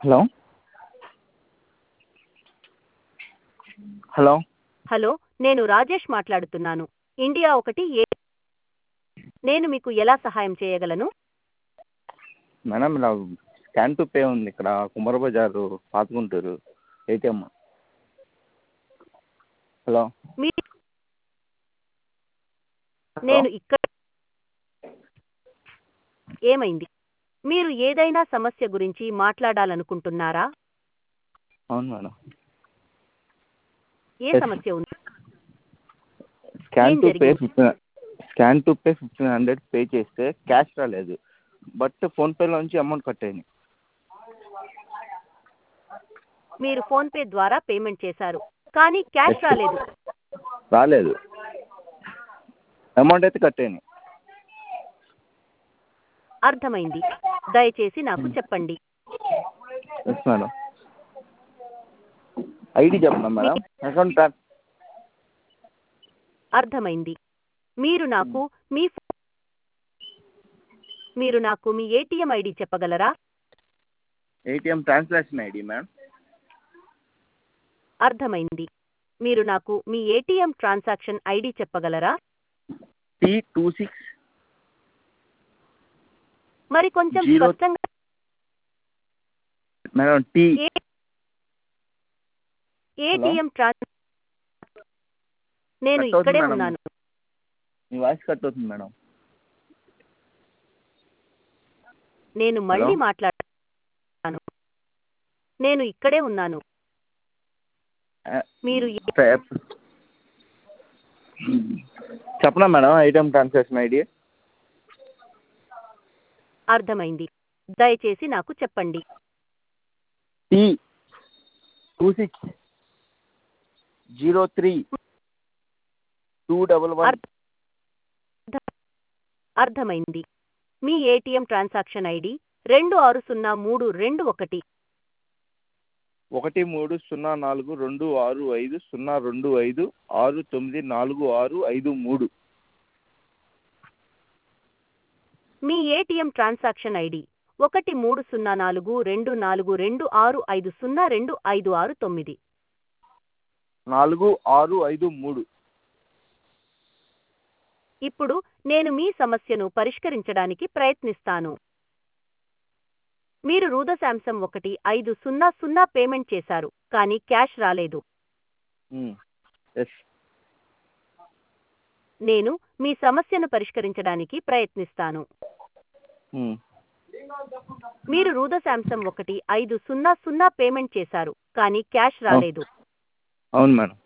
Hello hello hello నేను రాజేష్ మాట్లాడుతున్నాను India ఒకటి ఏ నేను మీకు ఎలా సహాయం చేయగలను మేడం ఇలా స్కాన్ టు పే ఉంది ఇక్కడ కుమ్మర బజారు పాత గుంటూరు ఏటీఎం హలో మీ నేను ఇక్కడ ఏమైంది మీరు ఏదైనా సమస్య గురించి మాట్లాడాలనుకుంటున్నారా అవును మేడం ఏ Yes. సమస్య ఉంది స్కాన్ ఏం టు పే జరిగింది? Fifteen scan to pay fifteen hundred pay చేస్తే క్యాష్ రాలేదు బట్ ఫోన్పేలోంచి అమౌంట్ కట్ అయింది మీరు ఫోన్ పే ద్వారా పేమెంట్ చేశారు కానీ క్యాష్ Yes. రాలేదు రాలేదు అమౌంట్ అయితే కట్ అయింది అర్థమైంది దయచేసి నాకు చెప్పండి ఎస్ మేడం ఐడి చెప్పండి మేడం అకౌంట్ ట్రాన్ అర్థమైంది మీరు నాకు మీ ఫో- మీరు నాకు మీ ఏటీఎం ఐడి చెప్పగలరా ఏటీఎం ట్రాన్సాక్షన్ ఐడి మ్యామ్ అర్థమైంది మీరు నాకు మీ ఏటీఎం ట్రాన్సాక్షన్ ఐడి చెప్పగలరా టీ టూ సిక్స్ మరి కొంచెం Zero- స్పష్టంగా మేడం టీ ఏ- ఏటీఎం ట్రాన్స్ నేను Cut అవుతుంది ఇక్కడే మేడం. ఉన్నాను మీ వాయిస్ కట్ అవుతుంది మేడం నేను మళ్ళీ Hello? మాట్లాడాను నేను ఇక్కడే ఉన్నాను మీరు ఏ- చెప్పనా మేడం ఐటమ్ ట్రాన్సాక్షన్ ఐడి అర్థమైంది దయచేసి నాకు చెప్పండి T two six zero three two double one అర్థ- అర్థమైంది మీ ఏటీఎం ట్రాన్సాక్షన్ ఐడి రెండు ఆరు సున్నా మూడు రెండు ఒకటి ఒకటి మూడు సున్నా నాలుగు రెండు ఆరు ఐదు సున్నా రెండు ఐదు ఆరు తొమ్మిది నాలుగు ఆరు ఐదు మూడు మీ ఏటీఎం ట్రాన్సాక్షన్ ఐడి ఒకటి మూడు సున్నా నాలుగు రెండు నాలుగు రెండు ఆరు ఐదు సున్నా రెండు ఐదు ఆరు తొమ్మిది నాలుగు ఆరు ఐదు మూడు ఇప్పుడు నేను మీ సమస్యను పరిష్కరించడానికి ప్రయత్నిస్తాను మీరు రూద శాంసంగ్ ఒకటి ఐదు సున్నా సున్నా పేమెంట్ చేశారు కానీ క్యాష్ రాలేదు ఎస్ నేను మీ సమస్యను పరిష్కరించడానికి ప్రయత్నిస్తాను మీరు రూద శాంసంగ్ ఒకటి ఐదు సున్నా సున్నా పేమెంట్ చేశారు కానీ క్యాష్ రాలేదు అవును మేడం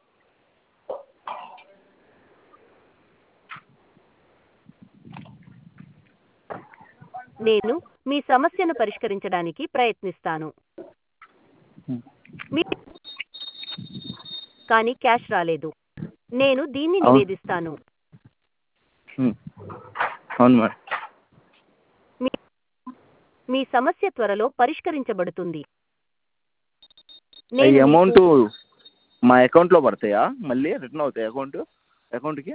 నేను మీ సమస్యను పరిష్కరించడానికి ప్రయత్నిస్తాను మీ కానీ క్యాష్ రాలేదు నేను దీన్ని అవును. నివేదిస్తాను అవును మేడం మీ సమస్య త్వరలో పరిష్కరించబడుతుంది ఈ నేను మీకు- అమౌంట్ మా అకౌంట్లో పడతాయా మళ్ళీ రిటర్న్ అవుతాయి అకౌంట్ అకౌంట్కి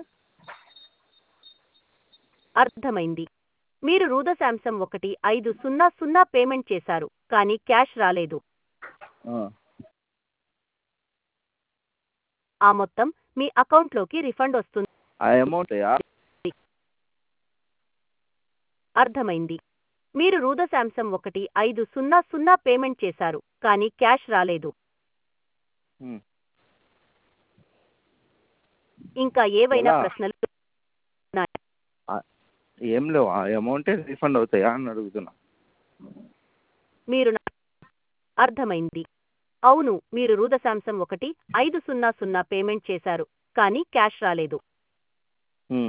అర్థమైంది మీరు రూద శాంసంగ్ ఒకటి ఐదు సున్నా సున్నా పేమెంట్ చేశారు కానీ క్యాష్ రాలేదు ఆ మొత్తం మీ అకౌంట్లోకి రిఫండ్ వస్తుంది ఆ అమౌంట్ అర్థమైంది మీరు రూద శాంసంగ్ ఒకటి ఐదు సున్నా సున్నా పేమెంట్ చేశారు కానీ క్యాష్ రాలేదు ఇంకా ఏవైనా ఎలా? ప్రశ్నలు ఏం లేవు ఆ అమౌంటే రీఫండ్ అవుతాయా అని అడుగుతున్నా మీరు నా- అర్థమైంది అవును మీరు రూద శాంసంగ్ ఒకటి ఐదు సున్నా సున్నా పేమెంట్ చేశారు కానీ క్యాష్ రాలేదు ఉమ్.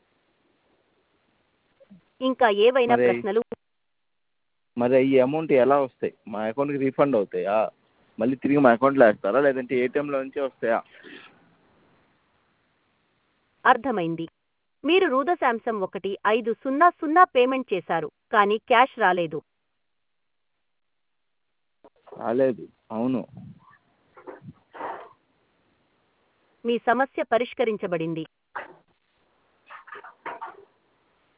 ఇంకా ఏవైనా మరి- ప్రశ్నలు మరి ఈ అమౌంట్ ఎలా వస్తాయి మా అకౌంట్కి రీఫండ్ అవుతాయా మళ్ళీ తిరిగి మా అకౌంట్లో వేస్తారా లేదంటే ఏటీఎంలో నుంచే వస్తాయా అర్థమైంది మీరు రూద శాంసంగ్ ఒకటి ఐదు సున్నా సున్నా పేమెంట్ చేశారు కానీ క్యాష్ రాలేదు రాలేదు అవును మీ సమస్య పరిష్కరించబడింది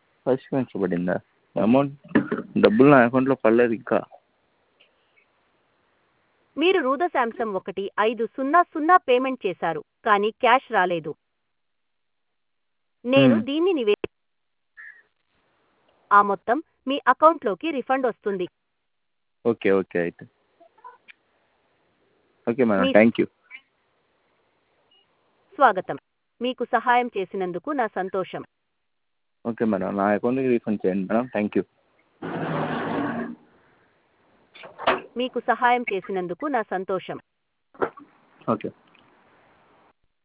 పరిష్కరించబడిందా అమౌంట్ డబ్బులు నా అకౌంట్లో పడలేదు ఇంకా మీరు రూద శాంసంగ్ ఒకటి ఐదు సున్నా సున్నా పేమెంట్ చేశారు కానీ క్యాష్ రాలేదు నేను Hmm. దీన్ని నివే ఆ మొత్తం మీ అకౌంట్లోకి రిఫండ్ వస్తుంది ఓకే ఓకే అయితే ఓకే మేడం మీ- థ్యాంక్ యూ స్వాగతం మీకు సహాయం చేసినందుకు నా సంతోషం ఓకే మేడం నా అకౌంట్కి రీఫండ్ చేయండి మేడం థ్యాంక్ యూ మీకు సహాయం చేసినందుకు నా సంతోషం ఓకే